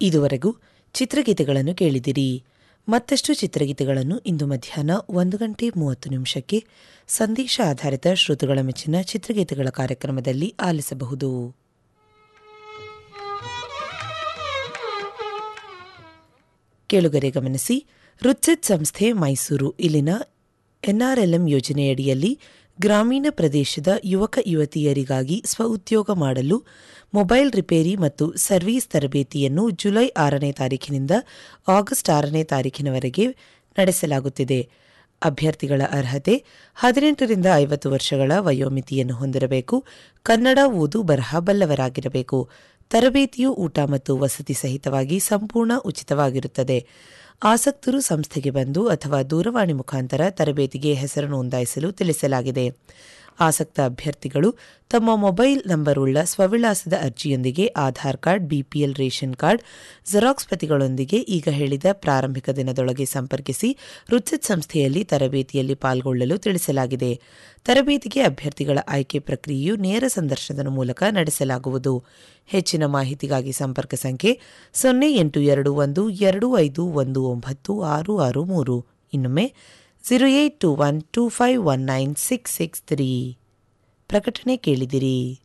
ಇದುವರೆಗೂ ಚಿತ್ರಗೀತೆಗಳನ್ನು ಕೇಳಿದಿರಿ ಮತ್ತಷ್ಟು ಚಿತ್ರಗೀತೆಗಳನ್ನು ಇಂದು ಮಧ್ಯಾಹ್ನ ಒಂದು ಗಂಟೆ ಮೂವತ್ತು ನಿಮಿಷಕ್ಕೆ ಸಂದೇಶ ಆಧಾರಿತ ಶ್ರೋತೃಗಳ ಮೆಚ್ಚಿನ ಚಿತ್ರಗೀತೆಗಳ ಕಾರ್ಯಕ್ರಮದಲ್ಲಿ ಆಲಿಸಬಹುದು ಕೇಳುಗರೆ ಗಮನಿಸಿ ರುಚಿತ್ ಸಂಸ್ಥೆ ಮೈಸೂರು ಇಲ್ಲಿನ ಎನ್ಆರ್ಎಲ್ಎಂ ಯೋಜನೆಯಡಿಯಲ್ಲಿ ಗ್ರಾಮೀಣ ಪ್ರದೇಶದ ಯುವಕ ಯುವತಿಯರಿಗಾಗಿ ಸ್ವಉದ್ಯೋಗ ಮಾಡಲು ಮೊಬೈಲ್ ರಿಪೇರಿ ಮತ್ತು ಸರ್ವೀಸ್ ತರಬೇತಿಯನ್ನು ಜುಲೈ ಆರನೇ ತಾರೀಖಿನಿಂದ ಆಗಸ್ಟ್ ಆರನೇ ತಾರೀಖಿನವರೆಗೆ ನಡೆಸಲಾಗುತ್ತಿದೆ ಅಭ್ಯರ್ಥಿಗಳ ಅರ್ಹತೆ ಹದಿನೆಂಟರಿಂದ ಐವತ್ತು ವರ್ಷಗಳ ವಯೋಮಿತಿಯನ್ನು ಹೊಂದಿರಬೇಕು ಕನ್ನಡ ಓದು ಬರಹ ಬಲ್ಲವರಾಗಿರಬೇಕು ತರಬೇತಿಯು ಊಟ ಮತ್ತು ವಸತಿ ಸಹಿತವಾಗಿ ಸಂಪೂರ್ಣ ಉಚಿತವಾಗಿರುತ್ತದೆ ಆಸಕ್ತರು ಸಂಸ್ಥೆಗೆ ಬಂದು ಅಥವಾ ದೂರವಾಣಿ ಮುಖಾಂತರ ತರಬೇತಿಗೆ ಹೆಸರು ನೋಂದಾಯಿಸಲು ತಿಳಿಸಲಾಗಿದೆ ಆಸಕ್ತ ಅಭ್ಯರ್ಥಿಗಳು ತಮ್ಮ ಮೊಬೈಲ್ ನಂಬರ್ ಉಳ್ಳ ಸ್ವವಿಳಾಸದ ಅರ್ಜಿಯೊಂದಿಗೆ Aadhaar card BPL ration card xerox ಪ್ರತಿಗಳೊಂದಿಗೆ ಈಗ ಹೇಳಿದ ಪ್ರಾರಂಭಿಕ ದಿನದೊಳಗೆ ಸಂಪರ್ಕಿಸಿ ರುಚಿತ್ ಸಂಸ್ಥೆಯಲ್ಲಿ ತರಬೇತಿಯಲ್ಲಿ ಪಾಲ್ಗೊಳ್ಳಲು ತಿಳಿಸಲಾಗಿದೆ ತರಬೇತಿಗೆ ಅಭ್ಯರ್ಥಿಗಳ ಆಯ್ಕೆ ಪ್ರಕ್ರಿಯೆಯು ನೇರ ಸಂದರ್ಶನದ ಮೂಲಕ ನಡೆಸಲಾಗುವುದು ಹೆಚ್ಚಿನ ಮಾಹಿತಿಗಾಗಿ ಸಂಪರ್ಕ ಸಂಖ್ಯೆ ಸೊನ್ನೆ ಎಂಟು ಎರಡು ಒಂದು ಎರಡು ಐದು ಒಂದು ಒಂಬತ್ತು ಆರು ಆರು ಮೂರು ಇನ್ನೊಮ್ಮೆ zero eight two one two five one nine six six three ಪ್ರಕಟಣೆ ಕೇಳಿದಿರಿ